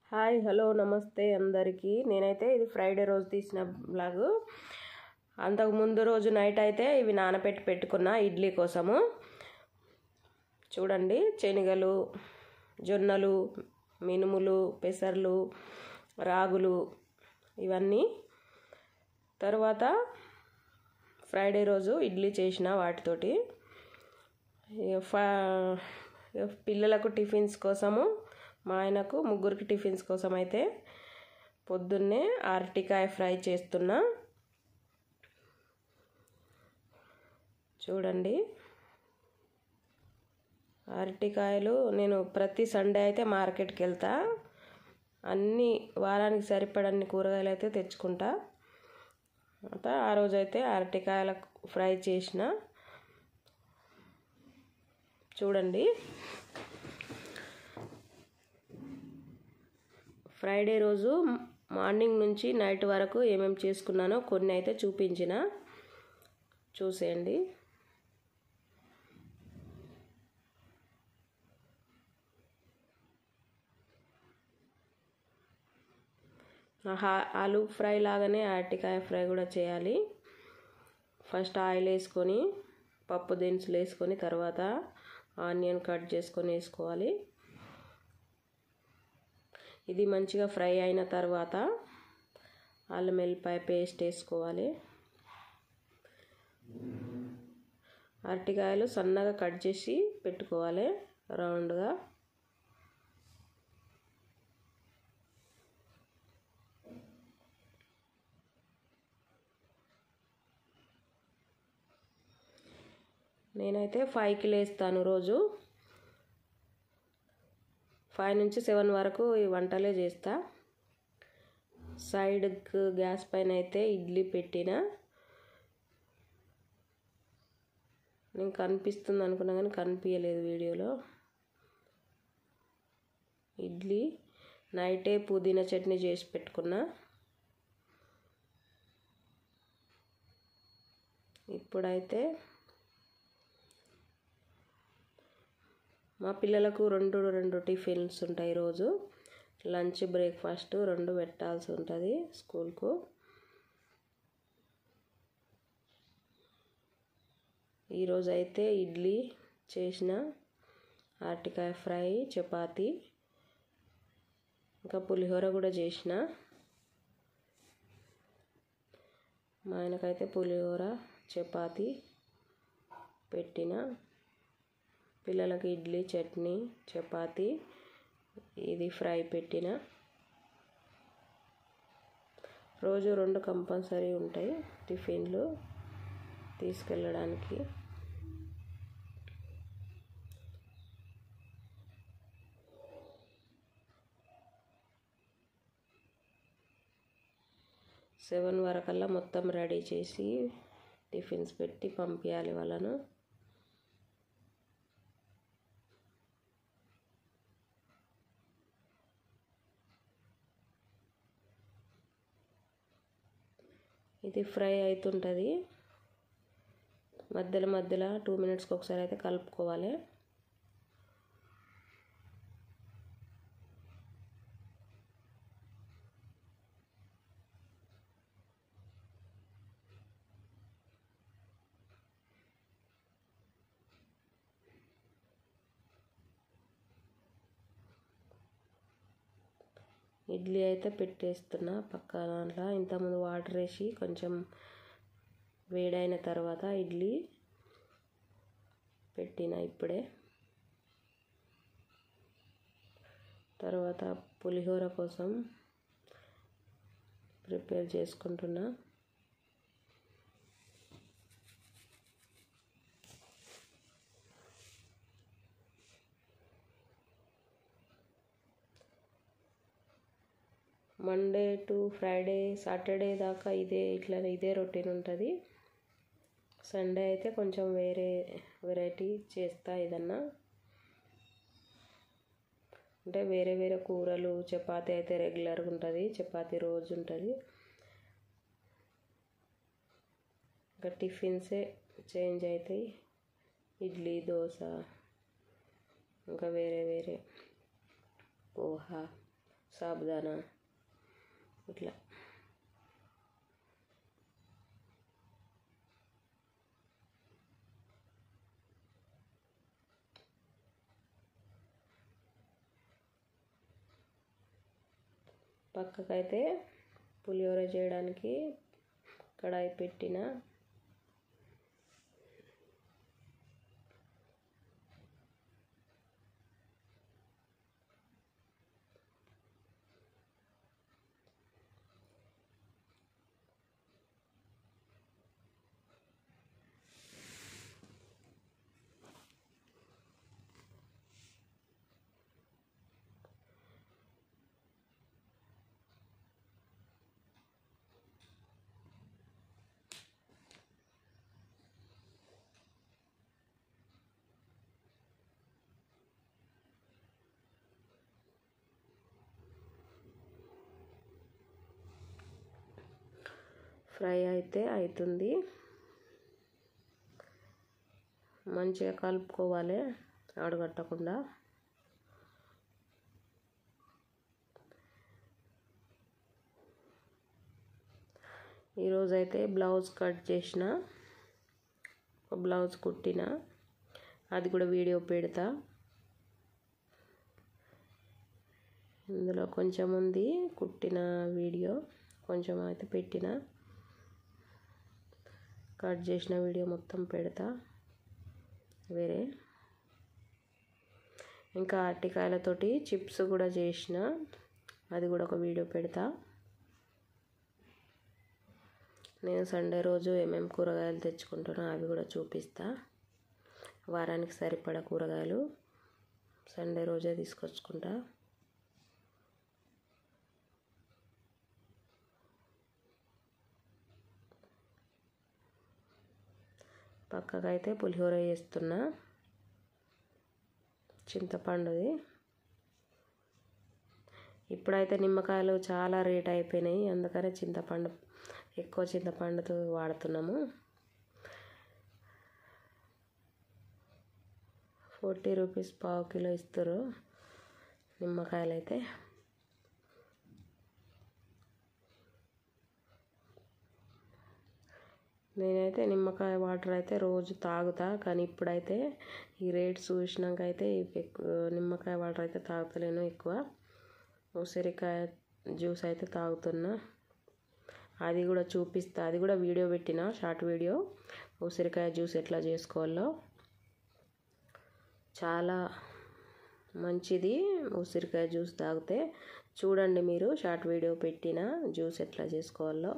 hi hello నమస్తే అందరికీ నేనైతే ఇది ఫ్రైడే రోజు తీసిన బ్లాగ్ అంతకు ముందు రోజు నైట్ అయితే ఇవి నానబెట్టి పెట్టుకున్న ఇడ్లీ కోసము చూడండి శనగలు జొన్నలు మినుములు పెసర్లు రాగులు ఇవన్నీ తర్వాత ఫ్రైడే రోజు ఇడ్లీ చేసిన వాటితోటి పిల్లలకు టిఫిన్స్ కోసము మా ఆయనకు ముగ్గురికి టిఫిన్స్ కోసం అయితే పొద్దున్నే అరటికాయ ఫ్రై చేస్తున్నా చూడండి అరటికాయలు నేను ప్రతి సండే అయితే మార్కెట్కి వెళ్తా అన్ని వారానికి సరిపడన్ని కూరగాయలు అయితే తెచ్చుకుంటా ఆ రోజైతే అరటికాయల ఫ్రై చేసిన చూడండి ఫ్రైడే రోజు మార్నింగ్ నుంచి నైట్ వరకు ఏమేమి చేసుకున్నానో కొన్ని అయితే చూపించిన చూసేయండి ఆలు ఫ్రై లాగానే అరటికాయ ఫ్రై కూడా చేయాలి ఫస్ట్ ఆయిల్ వేసుకొని పప్పు దినుసులు వేసుకొని తర్వాత ఆనియన్ కట్ చేసుకొని వేసుకోవాలి ఇది మంచిగా ఫ్రై అయిన తర్వాత అల్లం వెల్లిపాయ పేస్ట్ వేసుకోవాలి అరటికాయలు సన్నగా కట్ చేసి పెట్టుకోవాలి రౌండ్గా నేనైతే ఫైవ్కి లేస్తాను రోజు ఫైవ్ నుంచి సెవెన్ వరకు ఈ వంటలే చేస్తా సైడ్కి గ్యాస్ పైన అయితే ఇడ్లీ పెట్టిన నేను కనిపిస్తుంది అనుకున్నా కానీ కనిపించలేదు వీడియోలో ఇడ్లీ నైటే పుదీనా చట్నీ చేసి పెట్టుకున్నా ఇప్పుడైతే మా పిల్లలకు రెండు రెండు టిఫిన్స్ ఉంటాయి రోజు లంచ్ బ్రేక్ఫాస్ట్ రెండు పెట్టాల్సి ఉంటుంది స్కూల్కు ఈరోజు అయితే ఇడ్లీ చేసిన అరటికాయ ఫ్రై చపాతి ఇంకా పులిహోర కూడా చేసిన మా ఆయనకైతే పులిహోర చపాతి పెట్టిన పిల్లలకి ఇడ్లీ చట్నీ చపాతి ఇది ఫ్రై పెట్టిన రోజు రెండు కంపల్సరీ ఉంటాయి టిఫిన్లు తీసుకెళ్ళడానికి సెవెన్ వరకల్లా మొత్తం రెడీ చేసి టిఫిన్స్ పెట్టి పంపించాలి వాళ్ళను ఇది ఫ్రై అవుతుంటుంది మధ్యలో మధ్యలో టూ మినిట్స్కి ఒకసారి అయితే కలుపుకోవాలి ఇడ్లీ అయితే పెట్టేస్తున్నా పక్క దాంట్లో ఇంతకుముందు వాటర్ వేసి కొంచెం వేడైన తర్వాత ఇడ్లీ పెట్టిన ఇప్పుడే తర్వాత పులిహోర కోసం ప్రిపేర్ చేసుకుంటున్నా మండే టు ఫ్రైడే సాటర్డే దాకా ఇదే ఇట్లా ఇదే రొటీన్ ఉంటుంది సండే అయితే కొంచెం వేరే వెరైటీ చేస్తా ఏదన్నా అంటే వేరే వేరే కూరలు చపాతీ అయితే రెగ్యులర్గా ఉంటుంది చపాతీ రోజు ఉంటుంది ఇంకా టిఫిన్సే చేంజ్ అవుతాయి ఇడ్లీ దోశ ఇంకా వేరే వేరే పోహా సాబుదానా ఇట్లా పక్కకైతే పులిహోర చేయడానికి కడాయి పెట్టిన ఫ్రై అయితే అవుతుంది మంచిగా కలుపుకోవాలి ఆడగట్టకుండా ఈరోజైతే బ్లౌజ్ కట్ చేసిన బ్లౌజ్ కుట్టిన అది కూడా వీడియో పెడతా ఇందులో కొంచెం ఉంది కుట్టిన వీడియో కొంచెం అయితే పెట్టిన కట్ చేసిన వీడియో మొత్తం పెడతా వేరే ఇంకా అరటికాయలతోటి చిప్స్ కూడా చేసిన అది కూడా ఒక వీడియో పెడతా నేను సండే రోజు ఏమేమి కూరగాయలు తెచ్చుకుంటానో అవి కూడా చూపిస్తా వారానికి సరిపడా కూరగాయలు సండే రోజే తీసుకొచ్చుకుంటా పక్కకైతే పులిహోర చేస్తున్నా చింతపండుది ఇప్పుడైతే నిమ్మకాయలు చాలా రేట్ అయిపోయినాయి అందుకనే చింతపండు ఎక్కువ చింతపండుతో వాడుతున్నాము ఫార్టీ రూపీస్ పావు కిలో ఇస్తారు నిమ్మకాయలు అయితే నేనైతే నిమ్మకాయ వాటర్ అయితే రోజు తాగుతా కానీ ఇప్పుడైతే ఈ రేట్ చూసినాక అయితే నిమ్మకాయ వాటర్ అయితే తాగుతలేను ఎక్కువ ఉసిరికాయ జ్యూస్ అయితే తాగుతున్నా అది కూడా చూపిస్తా అది కూడా వీడియో పెట్టిన షార్ట్ వీడియో ఉసిరికాయ జ్యూస్ ఎట్లా చేసుకోవాలో చాలా మంచిది ఉసిరికాయ జ్యూస్ తాగితే చూడండి మీరు షార్ట్ వీడియో పెట్టిన జ్యూస్ ఎట్లా చేసుకోవాలో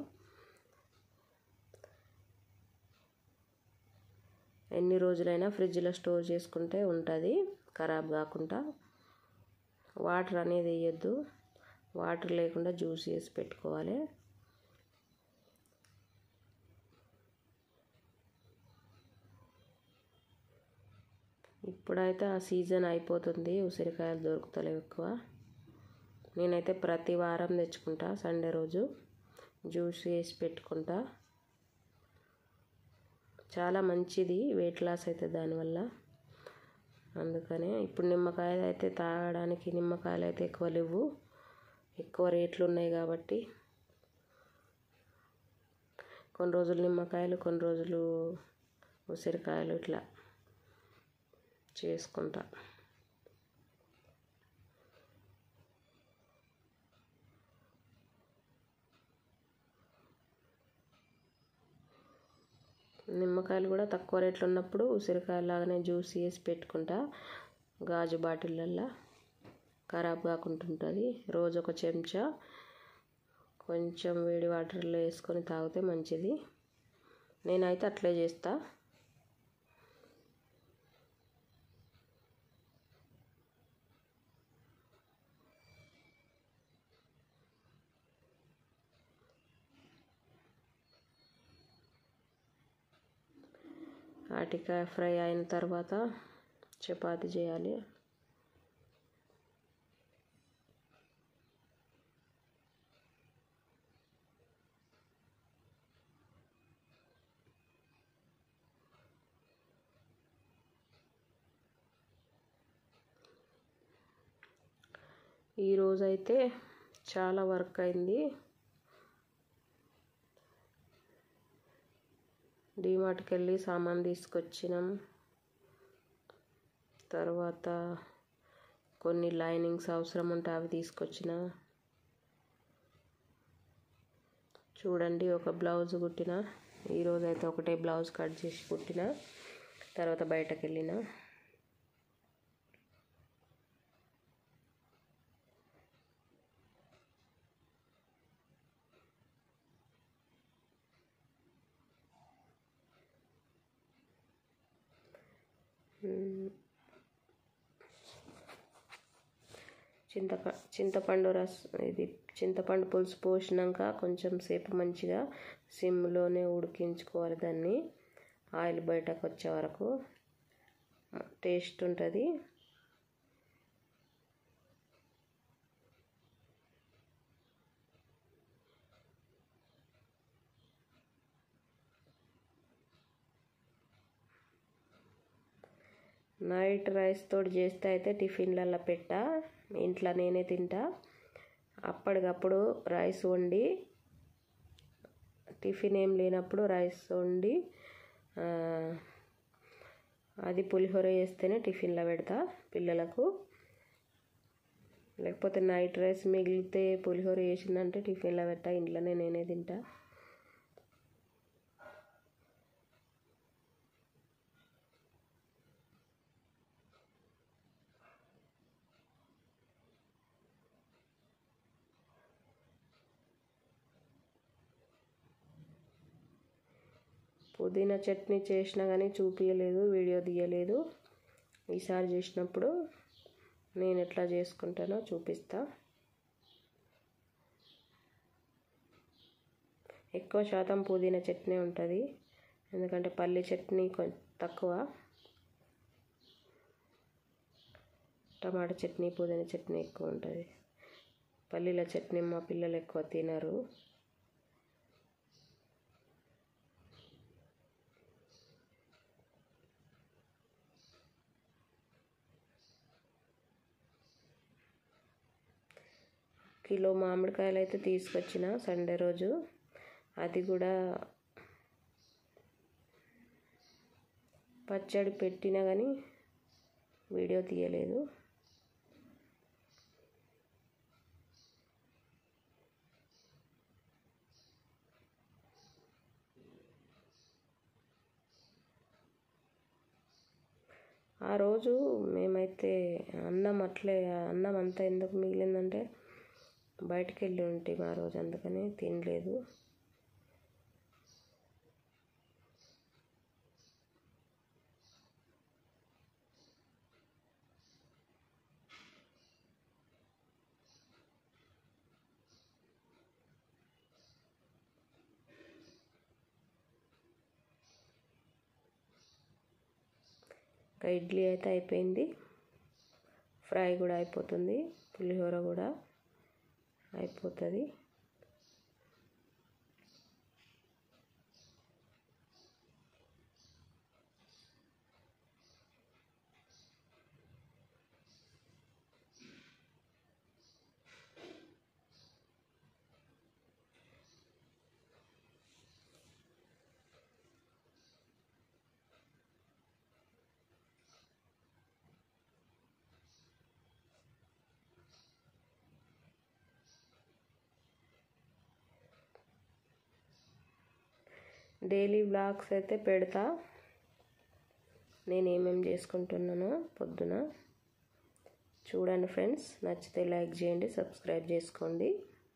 ఎన్ని రోజులైనా ఫ్రిడ్జ్లో స్టోర్ చేసుకుంటే ఉంటుంది ఖరాబ్ కాకుండా వాటర్ అనేది వేయద్దు వాటర్ లేకుండా జ్యూస్ చేసి పెట్టుకోవాలి ఇప్పుడైతే ఆ సీజన్ అయిపోతుంది ఉసిరికాయలు దొరుకుతలేవు ఎక్కువ నేనైతే ప్రతి వారం తెచ్చుకుంటా సండే రోజు జ్యూస్ వేసి పెట్టుకుంటా చాలా మంచిది వెయిట్ లాస్ అవుతుంది దానివల్ల అందుకనే ఇప్పుడు నిమ్మకాయలు అయితే తాగడానికి నిమ్మకాయలు అయితే ఎక్కువ లేవు ఎక్కువ రేట్లు ఉన్నాయి కాబట్టి కొన్ని రోజులు నిమ్మకాయలు కొన్ని రోజులు ఉసిరికాయలు ఇట్లా చేసుకుంటా నిమ్మకాయలు కూడా తక్కువ రేట్లు ఉన్నప్పుడు ఉసిరికాయలు లాగానే జ్యూస్ చేసి పెట్టుకుంటా గాజు బాటిళ్ళల్లో ఖరాబ్ కాకుండా ఉంటుంది రోజు ఒక చెంచా కొంచెం వేడి వాటర్లో వేసుకొని తాగితే మంచిది నేనైతే అట్లే చేస్తా అరటికాయ ఫ్రై అయిన తర్వాత చపాతి చేయాలి ఈరోజైతే చాలా వర్క్ అయింది డీమార్ట్కి వెళ్ళి సామాన్ తీసుకొచ్చినాం తర్వాత కొన్ని లైనింగ్స్ అవసరం ఉంటే అవి తీసుకొచ్చిన చూడండి ఒక బ్లౌజ్ కుట్టిన ఈరోజు అయితే ఒకటే బ్లౌజ్ కట్ చేసి కుట్టిన తర్వాత బయటకు వెళ్ళిన చింతప చింతపండు రస్ ఇది చింతపండు పులుసు పోసినాక కొంచెం సేపు మంచిగా సిమ్లోనే ఉడికించుకోవాలి దాన్ని ఆయిల్ బయటకు వచ్చే వరకు టేస్ట్ ఉంటుంది నైట్ రైస్ తోటి చేస్తే అయితే టిఫిన్లలో పెట్టా ఇంట్లో నేనే తింటా అప్పటికప్పుడు రైస్ వండి టిఫిన్ ఏం లేనప్పుడు రైస్ వండి అది పులిహోర చేస్తేనే టిఫిన్లో పెడతా పిల్లలకు లేకపోతే నైట్ రైస్ మిగిలితే పులిహోర చేసిందంటే టిఫిన్లో పెట్టా ఇంట్లోనే నేనే తింటా పుదీనా చట్నీ చేసినా కానీ చూపించలేదు వీడియో తీయలేదు ఈసారి చేసినప్పుడు నేను ఎట్లా చేసుకుంటానో చూపిస్తా ఎక్కువ శాతం పుదీనా చట్నీ ఉంటుంది ఎందుకంటే పల్లి చట్నీ తక్కువ టమాటా చట్నీ పుదీనా చట్నీ ఎక్కువ ఉంటుంది పల్లీల చట్నీ మా పిల్లలు ఎక్కువ తినరు కిలో మామిడికాయలు అయితే తీసుకొచ్చిన సండే రోజు అది కూడా పచ్చడి పెట్టినా కానీ వీడియో తీయలేదు ఆ రోజు మేమైతే అన్నం అట్లే అన్నం అంతా ఎందుకు మిగిలిందంటే బయటికి వెళ్ళి ఉంటాం ఆ రోజు అందుకని తినలేదు ఇంకా ఇడ్లీ అయితే అయిపోయింది ఫ్రై కూడా అయిపోతుంది పులిహోర కూడా అయిపోతుంది డైలీ బ్లాగ్స్ అయితే పెడతా నేను ఏమేమి చేసుకుంటున్నానో పొద్దున చూడండి ఫ్రెండ్స్ నచ్చితే లైక్ చేయండి సబ్స్క్రైబ్ చేసుకోండి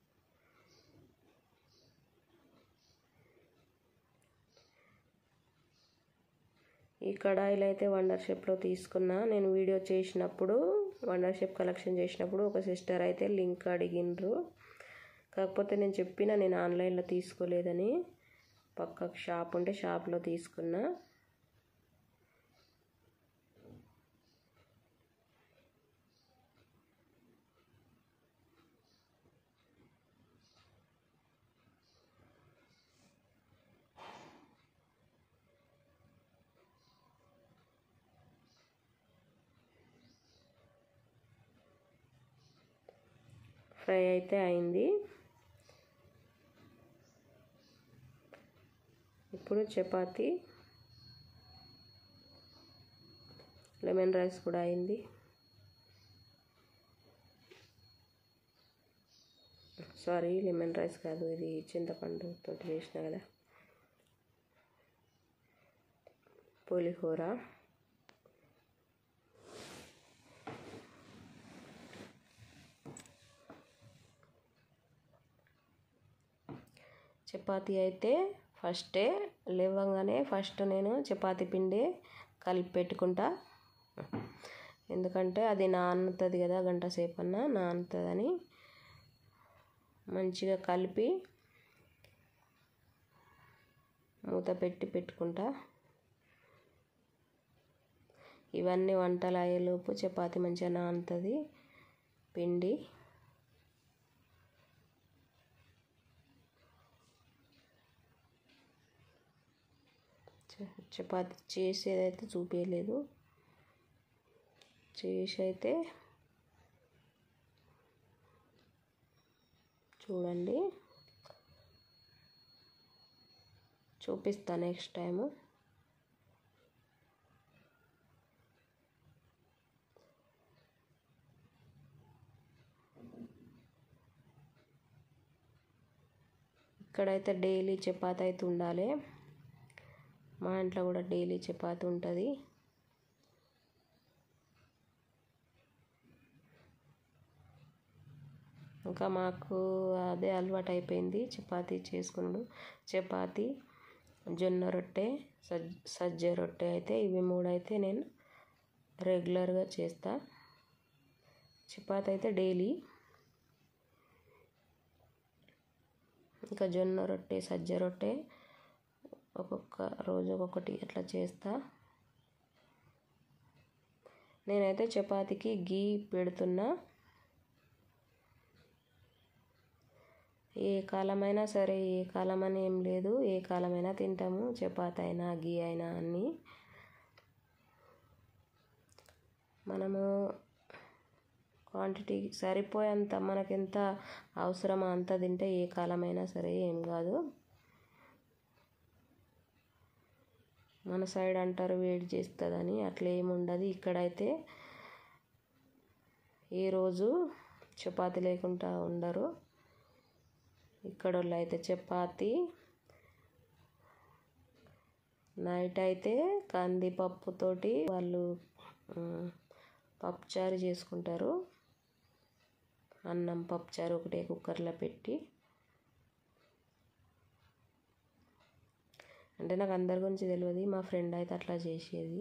ఈ కడాయిలు అయితే వండర్ షేప్లో తీసుకున్నా నేను వీడియో చేసినప్పుడు వండర్ షేప్ కలెక్షన్ చేసినప్పుడు ఒక సిస్టర్ అయితే లింక్ అడిగినరు కాకపోతే నేను చెప్పిన నేను ఆన్లైన్లో తీసుకోలేదని పక్కకు షాప్ ఉంటే షాప్లో తీసుకున్నా ఫ్రై అయితే అయింది ఇప్పుడు చపాతి లెమన్ రైస్ కూడా అయింది సారీ లెమన్ రైస్ కాదు ఇది చింతపండు తోటి చేసిన కదా పులిహోర చపాతీ అయితే ఫస్టే లేవగానే ఫస్ట్ నేను చపాతీ పిండి కలిపి పెట్టుకుంటా ఎందుకంటే అది నానుతుంది కదా గంట సేపు అన్న నానుతుందని మంచిగా కలిపి మూత పెట్టి పెట్టుకుంటా ఇవన్నీ వంటలు అయ్యేలోపు చపాతి మంచిగా నానుతుంది పిండి చపాతి చేసేదైతే చూపించలేదు చేసి అయితే చూడండి చూపిస్తా నెక్స్ట్ టైము ఇక్కడైతే డైలీ చపాతి అయితే ఉండాలి మా ఇంట్లో కూడా డైలీ చపాతి ఉంటుంది ఇంకా మాకు అదే అలవాటు అయిపోయింది చపాతీ చేసుకున్నాడు చపాతీ జొన్న రొట్టె సజ్ సజ్జ రొట్టె అయితే ఇవి మూడు అయితే నేను రెగ్యులర్గా చేస్తా చపాతీ అయితే డైలీ ఇంకా జొన్న రొట్టె సజ్జ రొట్టె ఒక్కొక్క రోజు ఒక్కొక్కటి అట్లా చేస్తా నేనైతే చపాతీకి గీ పెడుతున్నా ఏ కాలమైనా సరే ఏ కాలం అని ఏం లేదు ఏ కాలమైనా తింటాము చపాతి అయినా గీ అయినా అన్నీ మనము క్వాంటిటీ సరిపోయేంత మనకెంత అవసరమో అంత తింటే ఏ కాలమైనా సరే ఏం కాదు మన సైడ్ అంటారు వేడి చేస్తుందని అట్లా ఏమి ఉండదు ఇక్కడైతే ఏ రోజు చపాతి లేకుండా ఉండరు ఇక్కడ వాళ్ళు అయితే చపాతి నైట్ అయితే కందిపప్పుతోటి వాళ్ళు పప్పుచారు చేసుకుంటారు అన్నం పప్పుచారు ఒకటే కుక్కర్లో పెట్టి అంటే నాకు అందరి గురించి తెలియదు మా ఫ్రెండ్ అయితే అట్లా చేసేది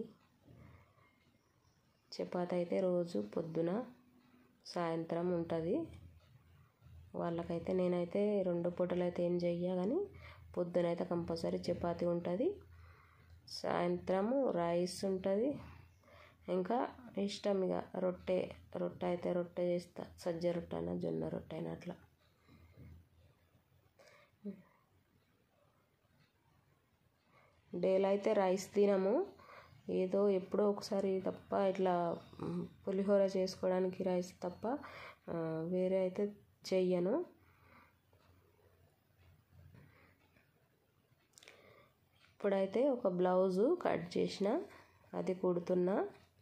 చపాతి అయితే రోజు పొద్దున సాయంత్రం ఉంటుంది వాళ్ళకైతే నేనైతే రెండు పూటలు అయితే ఏం చెయ్య కానీ పొద్దునైతే కంపల్సరీ చపాతి ఉంటుంది సాయంత్రము రైస్ ఉంటుంది ఇంకా ఇష్టం ఇక రొట్టె రొట్టె అయితే రొట్టె చేస్తా సజ్జ రొట్టె అయినా జొన్న రొట్టె అయినా అట్లా డైలీ అయితే రైస్ తినము ఏదో ఎప్పుడో ఒకసారి తప్ప ఇట్లా పులిహోర చేసుకోవడానికి రైస్ తప్ప వేరే అయితే చెయ్యను ఇప్పుడైతే ఒక బ్లౌజు కట్ చేసిన అది కుడుతున్నా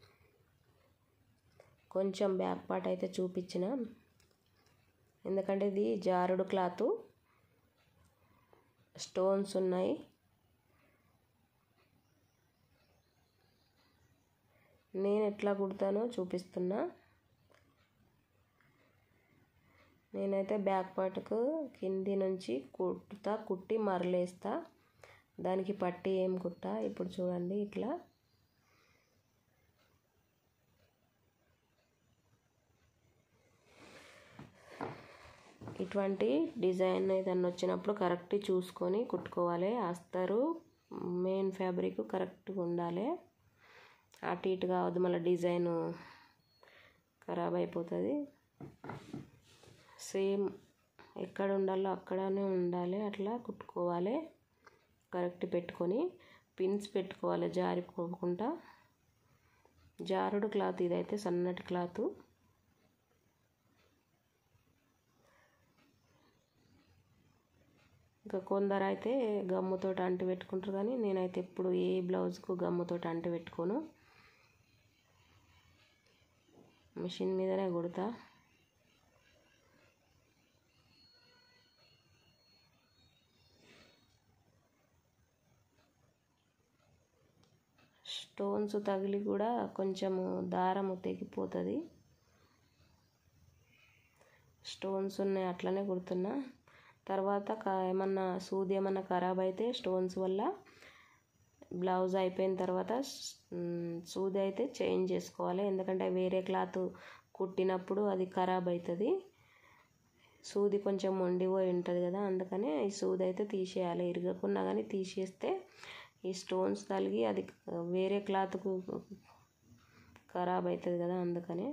కొంచెం బ్యాక్ పార్ట్ అయితే చూపించిన ఎందుకంటే ఇది జారుడు క్లాత్ స్టోన్స్ ఉన్నాయి నేను ఎట్లా కుడతానో చూపిస్తున్నా నేనైతే బ్యాక్ పార్ట్కు కింది నుంచి కుట్టుతా కుట్టి మరలేస్తా దానికి పట్టి ఏం కుట్టా ఇప్పుడు చూడండి ఇట్లా ఇటువంటి డిజైన్ ఏదన్నా వచ్చినప్పుడు కరెక్ట్ చూసుకొని కుట్టుకోవాలి అస్తరు మెయిన్ ఫ్యాబ్రిక్ కరెక్ట్గా ఉండాలి అటు ఇటు కావద్దు మళ్ళీ డిజైన్ ఖరాబ్ అయిపోతుంది సేమ్ ఎక్కడ ఉండాలో అక్కడనే ఉండాలి అట్లా కుట్టుకోవాలి కరెక్ట్ పెట్టుకొని పిన్స్ పెట్టుకోవాలి జారిపోకుండా జారుడు క్లాత్ ఇదైతే సన్నటి క్లాత్ ఇంకా కొందరు అయితే గమ్ముతో అంటి పెట్టుకుంటారు కానీ నేనైతే ఎప్పుడు ఏ బ్లౌజ్కు గమ్ముతో అంటి పెట్టుకోను మిషన్ మీదనే కుడతా స్టోన్స్ తగిలి కూడా కొంచెము దారము తెగిపోతుంది స్టోన్స్ ఉన్నాయి అట్లనే కుడుతున్నా తర్వాత ఏమన్నా సూది ఏమన్నా ఖరాబ్ అయితే స్టోన్స్ వల్ల బ్లౌజ్ అయిపోయిన తర్వాత సూది అయితే చేంజ్ చేసుకోవాలి ఎందుకంటే వేరే క్లాత్ కుట్టినప్పుడు అది ఖరాబ్ అవుతుంది సూది కొంచెం మొండిపోయి ఉంటుంది కదా అందుకని ఈ సూది అయితే తీసేయాలి ఇరగకున్నా కానీ తీసేస్తే ఈ స్టోన్స్ తగిలి అది వేరే క్లాత్కు ఖరాబ్ అవుతుంది కదా అందుకని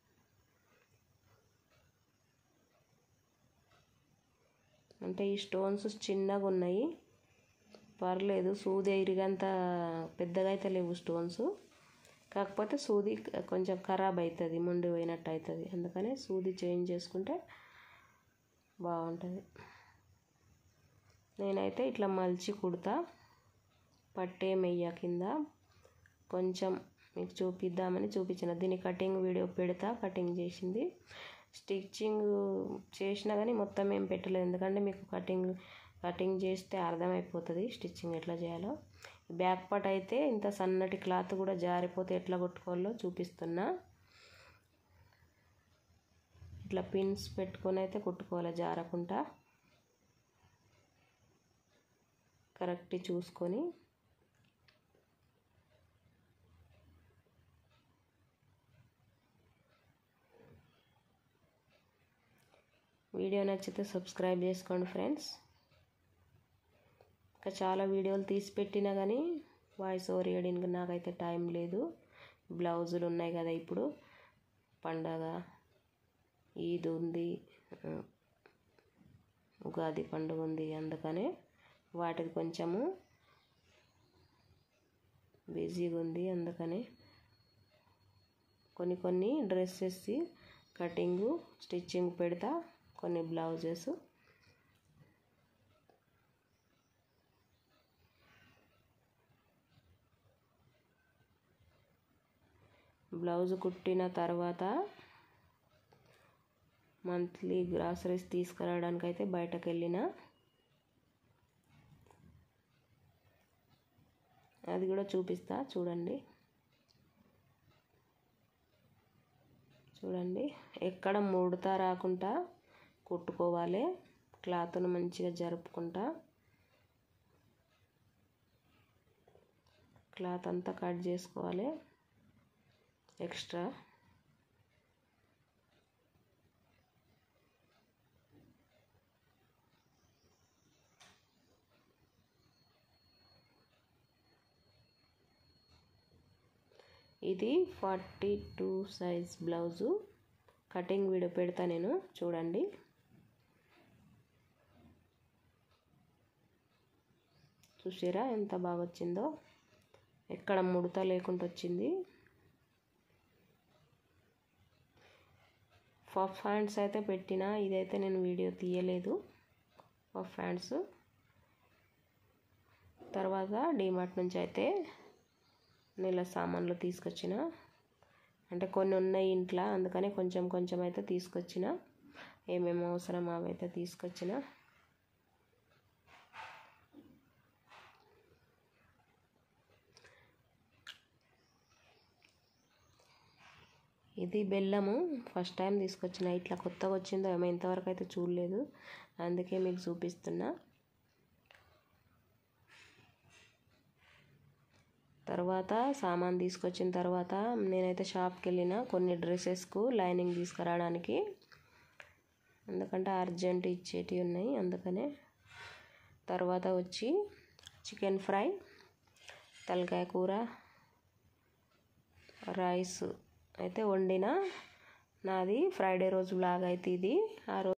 అంటే ఈ స్టోన్స్ చిన్నగా ఉన్నాయి పర్లేదు సూది ఇరిగంత పెద్దగా అయితే లేవు స్టోన్స్ కాకపోతే సూది కొంచెం ఖరాబ్ అవుతుంది మొండి పోయినట్టు అవుతుంది అందుకని సూది చేంజ్ చేసుకుంటే బాగుంటుంది నేనైతే ఇట్లా మలిచి కుడతా పట్టే మెయ్య కింద కొంచెం మీకు చూపిద్దామని చూపించిన దీని కటింగ్ వీడియో పెడతా కటింగ్ చేసింది స్టిచ్చింగ్ చేసినా కానీ మొత్తం ఏం పెట్టలేదు ఎందుకంటే మీకు కటింగ్ కటింగ్ చేస్తే అర్థమైపోతుంది స్టిచ్చింగ్ ఎట్లా చేయాలో బ్యాక్ పార్ట్ అయితే ఇంత సన్నటి క్లాత్ కూడా జారిపోతే ఎట్లా కొట్టుకోవాలో చూపిస్తున్నా ఇట్లా పిన్స్ పెట్టుకొని అయితే కుట్టుకోవాలి జారకుండా కరెక్ట్ చూసుకొని వీడియో నచ్చితే సబ్స్క్రైబ్ చేసుకోండి ఫ్రెండ్స్ ఇంకా చాలా వీడియోలు తీసి పెట్టినా కానీ వాయిస్ ఓవర్ వేయడానికి నాకైతే టైం లేదు బ్లౌజులు ఉన్నాయి కదా ఇప్పుడు పండగ ఈద్ ఉంది ఉగాది పండుగ ఉంది అందుకనే వాటికి కొంచెము బిజీగా ఉంది అందుకని కొన్ని కొన్ని డ్రెస్సెస్ కటింగు స్టిచ్చింగ్ పెడతా కొన్ని బ్లౌజెస్ బ్లౌజ్ కుట్టిన తర్వాత మంత్లీ గ్రాసరీస్ తీసుకురావడానికి అయితే బయటకు వెళ్ళిన అది కూడా చూపిస్తా చూడండి చూడండి ఎక్కడ ముడత రాకుండా కుట్టుకోవాలి క్లాత్ను మంచిగా జరుపుకుంటా క్లాత్ అంతా కట్ చేసుకోవాలి ఎక్స్ట్రా ఇది forty two size blouse cutting video పెడతా నేను చూడండి చూసారా ఎంత బాగా వచ్చిందో ఎక్కడ ముడత లేకుండా వచ్చింది పఫ్ హ్యాండ్స్ అయితే పెట్టిన ఇదైతే నేను వీడియో తీయలేదు పఫ్ హ్యాండ్స్ తర్వాత డిమార్ట్ నుంచి అయితే నీళ్ళ సామాన్లు తీసుకొచ్చిన అంటే కొన్ని ఉన్నాయి ఇంట్లో అందుకని కొంచెం కొంచెం అయితే తీసుకొచ్చిన ఏమేమి అవసరం అవి అయితే తీసుకొచ్చిన ఇది బెల్లము ఫస్ట్ టైం తీసుకొచ్చిన ఇట్లా కొత్తగా వచ్చిందో ఏమో ఇంతవరకు అయితే చూడలేదు అందుకే మీకు చూపిస్తున్నా తర్వాత సామాన్ తీసుకొచ్చిన తర్వాత నేనైతే షాప్కి వెళ్ళిన కొన్ని డ్రెస్సెస్కు లైనింగ్ తీసుకురావడానికి ఎందుకంటే అర్జెంట్ ఇచ్చేటివి ఉన్నాయి అందుకనే తర్వాత వచ్చి చికెన్ ఫ్రై తలకాయ కూర రైస్ అయితే వండిన నాది ఫ్రైడే రోజు బ్లాగ్ అయితే ఇది ఆ రోజు